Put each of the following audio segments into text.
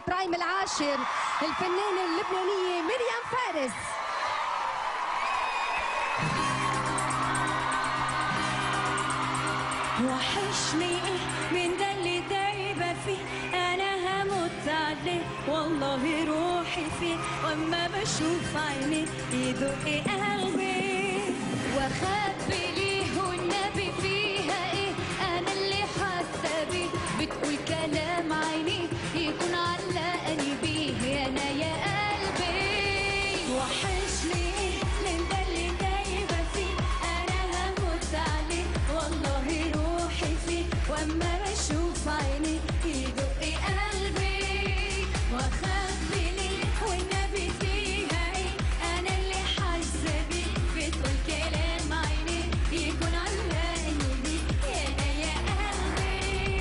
برايم العاشر الفنانة اللبنانية مريم فارس وحشني من ده اللي دايبة فيه أنا هموت عليه والله روحي فيه وأما بشوف عيني يدق قلبي وخبي ليه والنبي فيها ايه انا اللي حاسه بيه بتقول كلام عيني يكون علقني بيه انا يا قلبي وحشني من ده اللي دايبة فيه أنا هموت عليه والله روحي فيه وأما بشوف عيني يدق قلبي وأخبي ليه والنبي فيها إيه أنا اللي حاسة بيه بتقول كلام عيني يكون علقني بيه يا أنا يا قلبي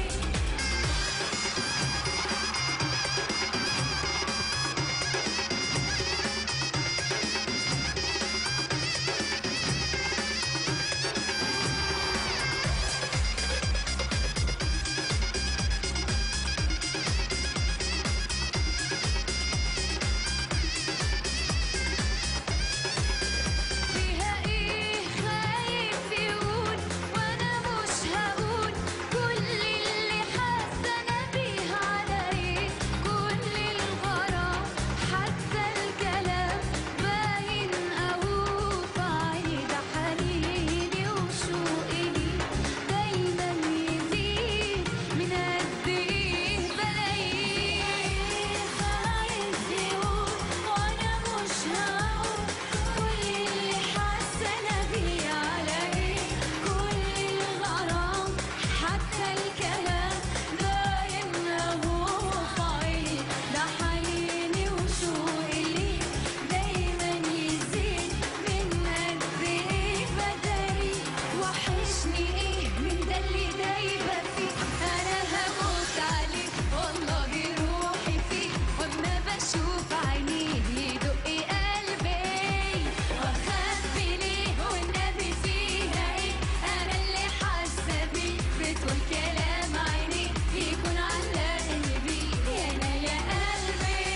فيها ايه خايف يقول وانا مش هقول كل اللي حاسه انا بيه على ايه كل الغرام حتى الكلام باين اهو في عيني ده حنيني وشوقي ليه دايما يزيد من قد ايه بلاقيه خايف يقول وانا مش هقول كل اللي حاسه انا بيه على ايه كل الغرام حتى الكلام باين اهو في عيني ده حنيني وشوقي ليه دايما يزيد من قد ايه بداري وحشني ايه من ده اللي دايبه فيه انا هموت عليه والله روحي فيه واما بشوف عينيه يدق قلبي واخبي ليه والنبي فيها ايه انا اللي حاسه بيه بتقول كلام عيني يكون علقني بيه يا انا يا قلبي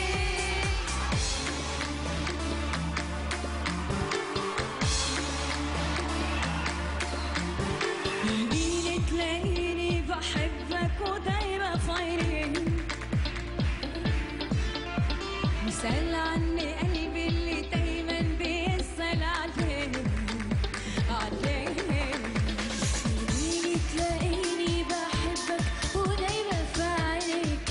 يجيلي تلاقيني بحبك ودايما في عيني مثال عني قلبي اللي دايما بيسأل عليه عليه يجيلي تلاقيني بحبك ودايما في عينيك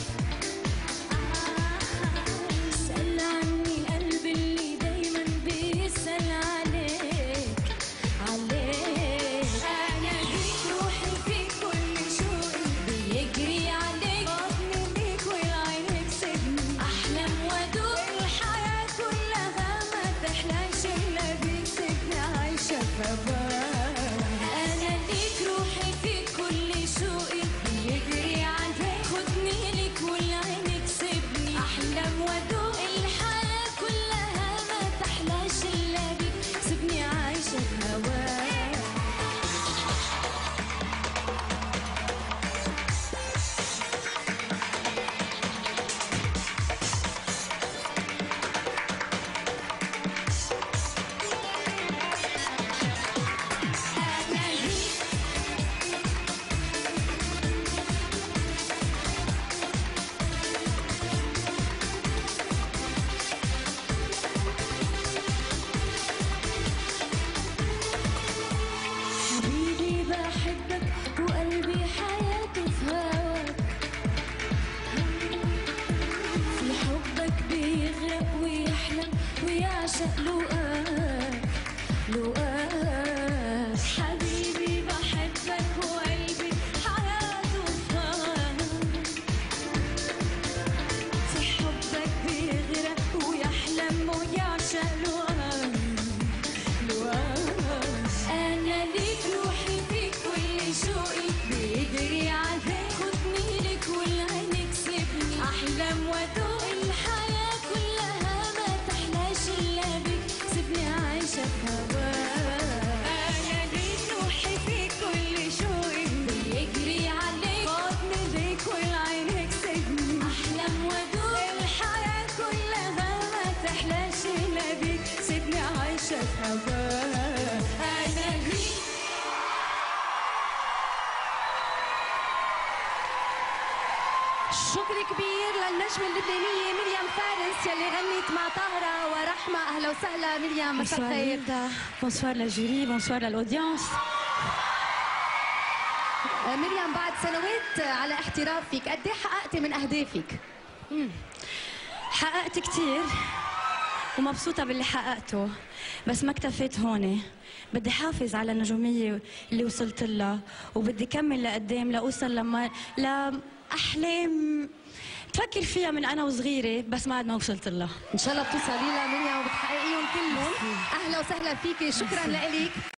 سأل عني القلب اللي دايما بيسأل عليك عليك أنا ليك روحي فيك كل شوقي بيجري عليك بطني ليك والعينك سيبني أحلم وأدوق الحياة كلها ما تحلاش إلا بيك سيبني عايشة في هواك أنا ليك روحي فيك كل شوقي بيجري عليك خدني ليك والعينك سيبني أحلم وأدوق الحياة كلها ما تحلاش إلا بيك سيبني عايشة في هواك أنا ليك حبيبي بحبك وقلبي حياتي في هواك في حبك بيغرق ويحلم ويعشق لقاك لقاك حبيبي بحبك وقلبي حياته في هواك في حبك بيغرق ويحلم ويعشق لقاك أنا ليك روحي فيك كل شوقي بيجري عليك خدني لك والعينك سيبني أحلم وأدوق الحياة كلها ما تحلاش إلا بيك سيبني عايشة في هواك أنا ليك روحي فيك كل شوقي بيجري عليك خدني ليك والعينك سيبني أحلم وأدوق أحلى شي لبيك سيبني عايشة في هواك أنا هيك شكر كبير للنجمة اللبنانية مريم فارس يلي غنت مع طاهرة ورحمة أهلا وسهلا مريم مساء Bonsoir الخير Hilda, bonsoir la jury, bonsoir à l'audience. آه، مريم بعد سنوات آه، على احترافك قد ايه حققتي من أهدافك؟ حققت كتير ومبسوطة باللي حققته بس ما اكتفيت هون بدي حافظ على النجومية اللي وصلت لها وبدي كمل لقدام لأوصل لما لأحلام بفكر فيها من أنا وصغيرة بس ما عاد ما وصلت لها إن شاء الله بتوصلي لها مريم وبتحققيهم كلهم أهلا وسهلا فيكي شكرا لك